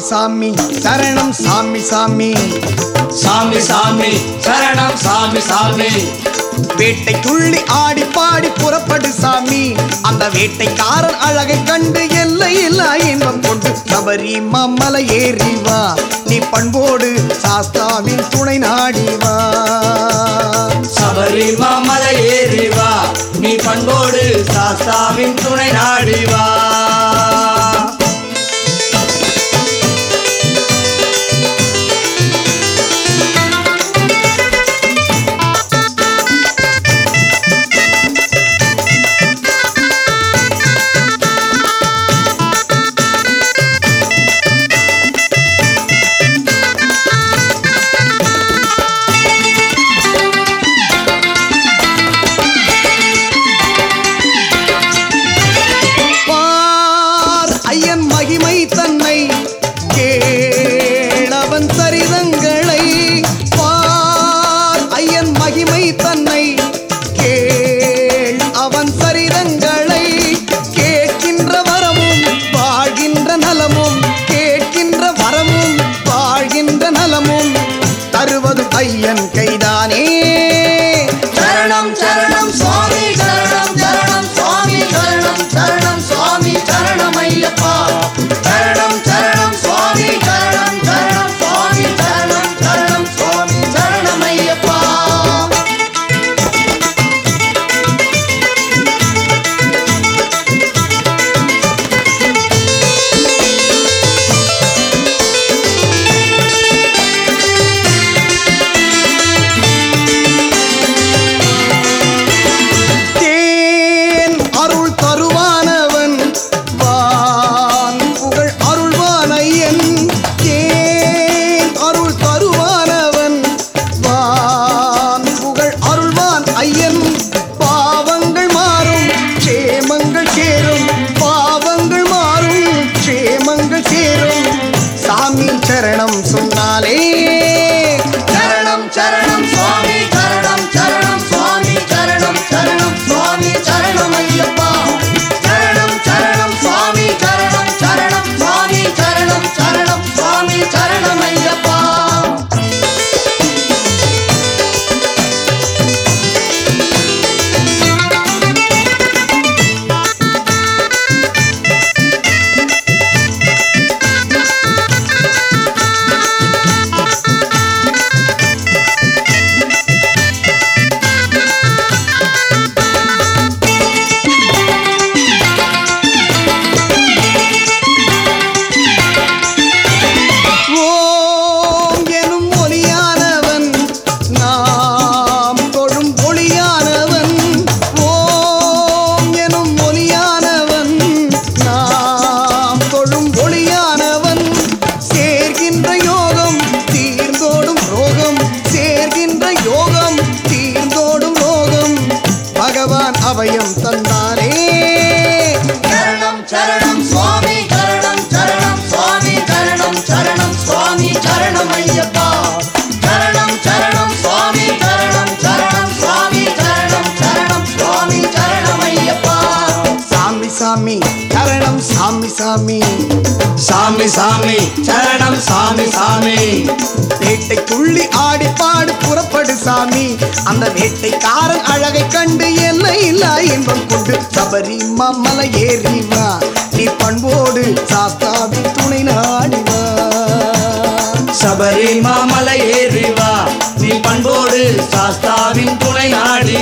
சாமி சரணம் சாமி சாமி சாமி சாமி சரணம் சாமி சாமி வேட்டை துள்ளி ஆடி பாடி புறப்படு சாமி அந்த வேட்டைக்காரன் அழகை கண்டு எல்லை இல்லா இன்பம் கொண்டு சபரி மம்மலை ஏறி வா நீ பண்போடு சாஸ்தாவின் துணை நாடி வா சபரி மாமலை ஏறி வா நீ பண்போடு சாஸ்தாவின் துணை நாடி வா பார் ஐயன் மகிமை தன்னை கேளவன் சரிதங்களை பார் ஐயன் மகிமை தன்னை கேள் அவன் சரிதங்களை கேட்கின்ற வரமும் வாழ்கின்ற நலமும் கேட்கின்ற வரமும் வாழ்கின்ற நலமும் தருவது ஐயன் கைதானே சரணம் சரணம் சுவாமி சரணம் சரணம் சுவாமி சரணம் சரணம் சுவாமி சரணம் ஐயப்பா சரணம் சரணம் சுவாமி சரணம் சரணம் சுவாமி சரணம் சரணம் சுவாமி சரணம் ஐயப்பா தேன் அருள் தருவானவன் வான் புகழ் அருள்வான் ஐயன் தேன் அருள் தருவானவன் வான் புகழ் அருள்வான் ஐயன் பாவங்கள் மாறும் க்ஷேமங்கள் சேரும் பாவங்கள் மாறும் க்ஷேமங்கள் சேரும் சாமி சரணம் சொன்னாலே சரணம் சரணம் சுவாமி சரணம் சரணம் சுவாமி சரணம் சரணம் சுவாமி சரணம் ஐயப்பா சரணம் சரணம் சுவாமி சரணம் சரணம் சுவாமி சரணம் சரணம் சுவாமி சரணம் ஐயப்பா ஓம் எனும் ஒளியானவன் நாம் தொழும் ஒளியானவன் ஓம் எனும் ஒளியானவன் நாம் தொழும் ஒளியானவன் சேர்கின்ற யோகம் தீர்ந்தோடும் ரோகம் சேர்கின்ற யோகம் தீர்ந்தோடும் ரோகம் பகவான் அபயம் தந்தானே சரணம் சரணம் சுவாமி சரணம் சரணம் சுவாமி சரணம் சரணம் சுவாமி சரணம் ஐயப்பா சரணம் சரணம் சுவாமி சரணம் சரணம் சுவாமி சரணம் சரணம் சுவாமி சரணம் ஐயப்பா சாமி சாமி சரணம் சாமி சாமி சாமி சாமி சரணம் சாமி சாமி வேட்டை துள்ளி ஆடி பாடு புறப்படு சாமி அந்த வேட்டைக்காரன் அழகை கண்டு எல்லை இல்லா இன்பம் கொண்டு சபரி மலை ஏறி வா நீ பண்போடு சாஸ்தாவின் துணை நாடி வா சபரி மாமலை ஏறி வா நீ பண்போடு சாஸ்தாவின் துணை நாடி